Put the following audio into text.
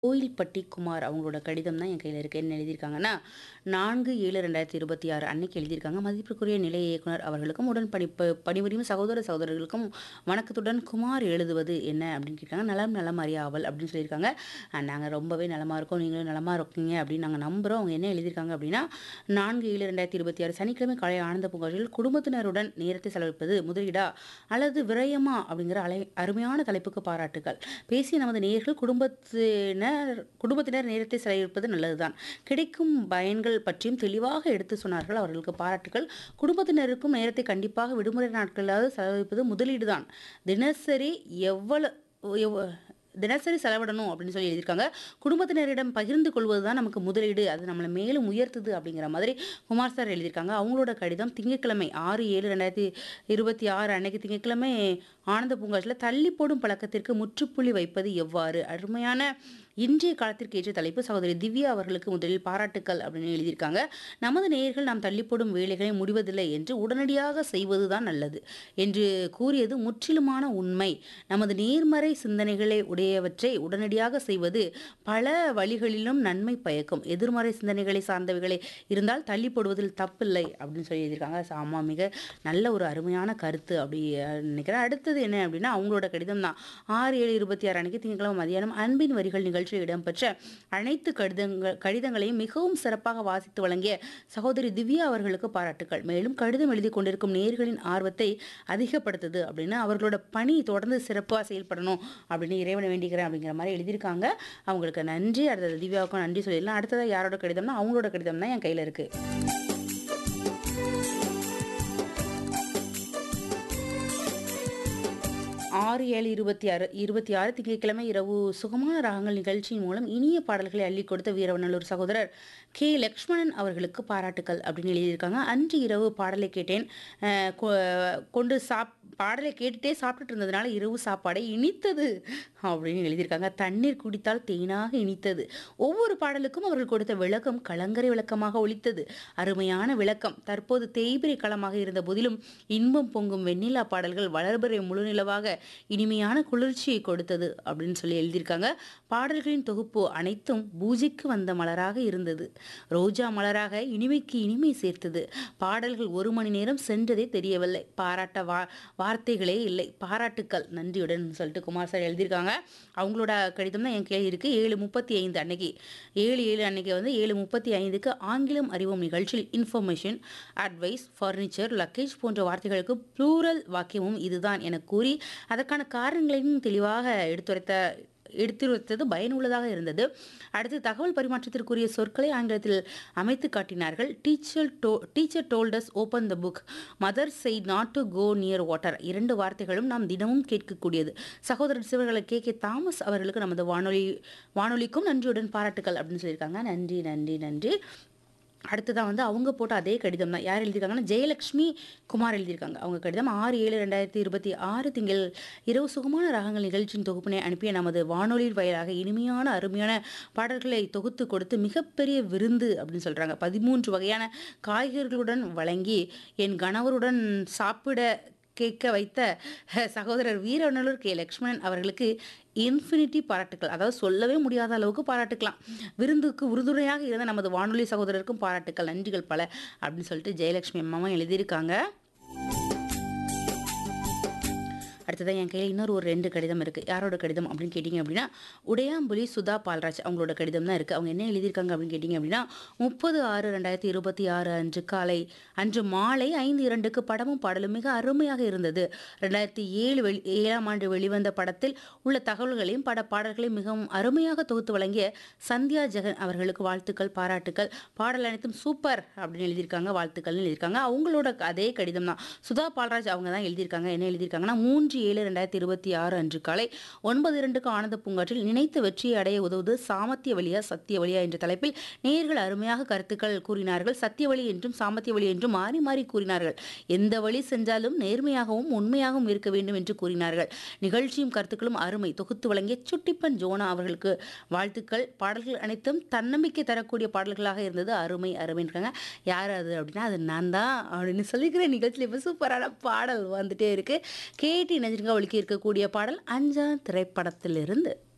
கோயில்பட்டி குமார் அவங்களோட கடிதம் தான் என் கையில் இருக்கு. என்ன எழுதியிருக்காங்கன்னா, 4/7/2026 அன்னைக்கு எழுதியிருக்காங்க. மதிப்பிற்குரிய நிலைய இயக்குனர் அவர்களுக்கும், உடன் பணிப பணிபுரியும் சகோதர சகோதரர்களுக்கும் வணக்கத்துடன் குமார் எழுதுவது என்ன அப்படின்னு கேட்காங்க. நலம் நலம் அறியாவல் அப்படின்னு சொல்லியிருக்காங்க. அ நாங்க ரொம்பவே நலமா இருக்கோம். நீங்களும் நலமா இருக்கீங்க அப்படின்னு நாங்க நம்புறோம். அவங்க என்ன எழுதியிருக்காங்க அப்படின்னா, 4/7/2026 சனிக்கிழமை காலை ஆனந்த பூங்காற்றில் குடும்பத்தினருடன் நேரத்தை செலவழிப்பது முதலீடா அல்லது விரயமா அப்படிங்கிற அலை அருமையான தலைப்புக்கு பாராட்டுக்கள். பேசிய நமது நேயர்கள் குடும்பத்தினர் குடும்பத்தினர் நேரத்தை செலவழிப்பது நல்லதுதான். கிடைக்கும் பயன்கள் பற்றியும் தெளிவாக எடுத்து சொன்னார்கள். அவர்களுக்கு பாராட்டுக்கள். குடும்பத்தினருக்கும் நேரத்தை கண்டிப்பாக விடுமுறை நாட்களாவது செலவழிப்பது முதலீடு தான். தினசரி எவ்வள எவ் தினசரி செலவிடணும் அப்படின்னு சொல்லி எழுதியிருக்காங்க. குடும்பத்தினரிடம் பகிர்ந்து கொள்வது தான் நமக்கு முதலீடு. அது நம்மள மேலும் உயர்த்துது அப்படிங்கிற மாதிரி குமார் சார் எழுதியிருக்காங்க. அவங்களோட கடிதம் திங்கட்கிழமை 6/7/2026 அன்னைக்கு திங்கட்கிழமை ஆனந்த பூங்காற்றில தள்ளி போடும் பழக்கத்திற்கு முற்றுப்புள்ளி வைப்பது எவ்வாறு? அருமையான இன்றைய காலத்திற்கு ஏற்ற தலைப்பு. சகோதரி திவ்யா அவர்களுக்கு முதலில் பாராட்டுக்கள் அப்படின்னு எழுதியிருக்காங்க. நமது நேயர்கள் நாம் தள்ளி போடும் வேலைகளை முடிவதில்லை என்று உடனடியாக செய்வது தான் நல்லது என்று கூறியது முற்றிலுமான உண்மை. நமது நேர்மறை சிந்தனைகளை உடையவற்றை உடனடியாக செய்வது பல வழிகளிலும் நன்மை பயக்கும். எதிர்மறை சிந்தனைகளை சார்ந்தவைகளை இருந்தால் தள்ளி போடுவதில் தப்பில்லை அப்படின்னு சொல்லி எழுதியிருக்காங்க. ஆமா மிக நல்ல ஒரு அருமையான கருத்து அப்படி நினைக்கிறேன். அடுத்தது என்ன அப்படின்னா, அவங்களோட கடிதம் தான். 6/7/26 அன்னைக்கு திங்கட்கிழமை மதியானம் அன்பின் வரிகள் நிகழ்ச்சியில் இடம்பெற்ற அனைத்து கடிதங்கள் கடிதங்களையும் மிகவும் சிறப்பாக வாசித்து வழங்கிய சகோதரி திவ்யா அவர்களுக்கு பாராட்டுக்கள். மேலும் கடிதம் எழுதிக் கொண்டிருக்கும் நேயர்களின் ஆர்வத்தை அதிகப்படுத்துது அப்படின்னு அவர்களோட பணி தொடர்ந்து சிறப்பா செயல்படணும் அப்படின்னு இறைவனை வேண்டிக்கிறேன் அப்படிங்கிற மாதிரி எழுதியிருக்காங்க. அவங்களுக்கு நன்றி. அடுத்தது திவ்யாவுக்கும் நன்றி சொல்லிடலாம். அடுத்ததா யாரோட கடிதம்னா, அவங்களோட கடிதம் தான் என் கையில இருக்கு. ஆறு ஏழு இருபத்தி ஆறு இருபத்தி ஆறு திங்கட்கிழமை இரவு சுகமான ராகங்கள் நிகழ்ச்சியின் மூலம் இனிய பாடல்களை அள்ளிக் கொடுத்த வீரவநல்லூர் சகோதரர் கே. லக்ஷ்மணன் அவர்களுக்கு பாராட்டுக்கள் அப்படின்னு எழுதியிருக்காங்க. அன்று இரவு பாடலை கேட்டேன். அ கொ கொண்டு சாப் பாடலை கேட்டுட்டே சாப்பிட்டுட்டு இருந்ததுனால இரவு சாப்பாடே இனித்தது அப்படின்னு எழுதியிருக்காங்க. தண்ணீர் குடித்தால் தேனாக இனித்தது. ஒவ்வொரு பாடலுக்கும் அவர்கள் கொடுத்த விளக்கம் கலங்கரை விளக்கமாக ஒலித்தது. அருமையான விளக்கம். தற்போது தேய்பிறை காலமாக இருந்த போதிலும் இன்பம் பொங்கும் வெண்ணிலா பாடல்கள் வளர்பிறை முழுநிலவாக இனிமையான குளிர்ச்சியை கொடுத்தது அப்படின்னு சொல்லி எழுதியிருக்காங்க. பாடல்களின் தொகுப்பு அனைத்தும் பூஜைக்கு வந்த மலராக இருந்தது. ரோஜா மலராக இனிமைக்கு இனிமை சேர்த்தது. பாடல்கள் ஒரு மணி நேரம் சென்றதே தெரியவில்லை. பாராட்ட வா வார்த்தைகளே இல்லை. பாராட்டுக்கள் நன்றியுடன் சொல்லிட்டு குமார் சார் எழுதியிருக்காங்க. அவங்களோட கடிதம் தான் என் கையில் இருக்கு. 7:35 அன்னைக்கு 7/7 அன்னைக்கு வந்து 7:35க்கு ஆங்கிலம் அறிவோம் நிகழ்ச்சியில் இன்ஃபர்மேஷன், அட்வைஸ், ஃபர்னிச்சர், லக்கேஜ் போன்ற வார்த்தைகளுக்கு ப்ளூரல் வாக்கியமும் இதுதான் எனக் கூறி அதற்கான காரணங்களையும் தெளிவாக எடுத்துரைத்த எடுத்துரைத்தது பயனுள்ளதாக இருந்தது. அடுத்து தகவல் பரிமாற்றத்திற்குரிய சொற்களை ஆங்கிலத்தில் அமைத்துக் காட்டினார்கள். Teacher to teacher told us open the book. Mother said not to go near water. 2 வார்த்தைகளும் நாம் தினமும் கேட்கக்கூடியது. சகோதரர் சிவர்கள் கே. கே. தாமஸ் அவர்களுக்கு நமது வானொலி வானொலிக்கும் நன்றியுடன் பாராட்டுக்கள் அப்படின்னு சொல்லியிருக்காங்க. நன்றி, நன்றி, நன்றி. அடுத்ததா வந்து அவங்க போட்ட அதே கடிதம் தான். யார் எழுதியிருக்காங்கன்னா, ஜெயலட்சுமி குமார் எழுதியிருக்காங்க. அவங்க கடிதம் 6/7/2026 திங்கள் இரவு சுகமான ராகங்கள் நிகழ்ச்சியின் தொகுப்பினை அனுப்பிய நமது வானொலி வாயிலாக இனிமையான அருமையான பாடல்களை தொகுத்து கொடுத்து மிகப்பெரிய விருந்து அப்படின்னு சொல்றாங்க. 13 வகையான காய்கறிகளுடன் வழங்கி என் கணவருடன் சாப்பிட கேட்க வைத்த சகோதரர் வீரவநல்லூர் கே. லக்ஷ்மணன் அவர்களுக்கு இன்ஃபினிட்டி பாராட்டுக்கள். அதாவது சொல்லவே முடியாத அளவுக்கு பாராட்டுக்கலாம். விருந்துக்கு உறுதுணையாக இருந்த நமது வானொலி சகோதரருக்கும் பாராட்டுக்கள். நன்றிகள் பல அப்படின்னு சொல்லிட்டு ஜெயலட்சுமி அம்மாவும் எழுதியிருக்காங்க. அடுத்ததா என் கையில இன்னொரு ஒரு 2 கடிதம் இருக்கு. யாரோட கடிதம் அப்படின்னு கேட்டீங்க அப்படின்னா, உடையாம்புலி சுதா பால்ராஜ் அவங்களோட கடிதம் தான் இருக்கு. அவங்க என்ன எழுதியிருக்காங்க அப்படின்னு கேட்டீங்க அப்படின்னா, 30/6/2026 அன்று காலை அன்று மாலை 5:02க்கு படமும் பாடலும் மிக அருமையாக இருந்தது. 2007 வெளி 7ஆம் ஆண்டு வெளிவந்த படத்தில் உள்ள தகவல்களையும் பட பாடல்களையும் மிகவும் அருமையாக தொகுத்து வழங்கிய சந்தியா ஜெகன் அவர்களுக்கு வாழ்த்துக்கள், பாராட்டுக்கள். பாடல் அனைத்தும் சூப்பர் அப்படின்னு எழுதியிருக்காங்க. வாழ்த்துக்கள்னு எழுதியிருக்காங்க. அவங்களோட அதே கடிதம் தான். சுதா பால்ராஜ் அவங்க தான் எழுதியிருக்காங்க. என்ன எழுதியிருக்காங்கன்னா, 3/7/2026 அன்று காலை 9:02க்கு ஆனந்த பூங்காற்றில் நினைத்த வெற்றியை அடைய உதவுவது சாமர்த்திய வழியா, சத்திய வழியா என்ற தலைப்பில் நேயர்கள் அருமையாக கருத்துக்கள் கூறினார்கள். சத்திய வழி என்றும் சாமர்த்திய வழி என்றும் மாறி மாறி கூறினார்கள். எந்த வழி சென்றாலும் நேர்மையாகவும் உண்மையாகவும் இருக்க வேண்டும் என்று கூறினார்கள். நிகழ்ச்சியும் கருத்துக்களும் அருமை. தொகுத்து வழங்கிய சுட்டிப்பன் ஜோனா அவர்களுக்கு வாழ்த்துக்கள். பாடல்கள் அனைத்தும் தன்னம்பிக்கை தரக்கூடிய பாடல்களாக இருந்தது. அருமை அருமைன்றாங்க. யார் அது அப்படின்னா, அது நான் தான் அப்படின்னு சொல்லிக்கிறேன். நிகழ்ச்சியில இப்ப சூப்பரான பாடல் வந்துட்டே இருக்கு. கேட்டு இணைஞ்சிருங்க. ஒலிக்க இருக்கக்கூடிய பாடல் அஞ்சான் திரைப்படத்திலிருந்து.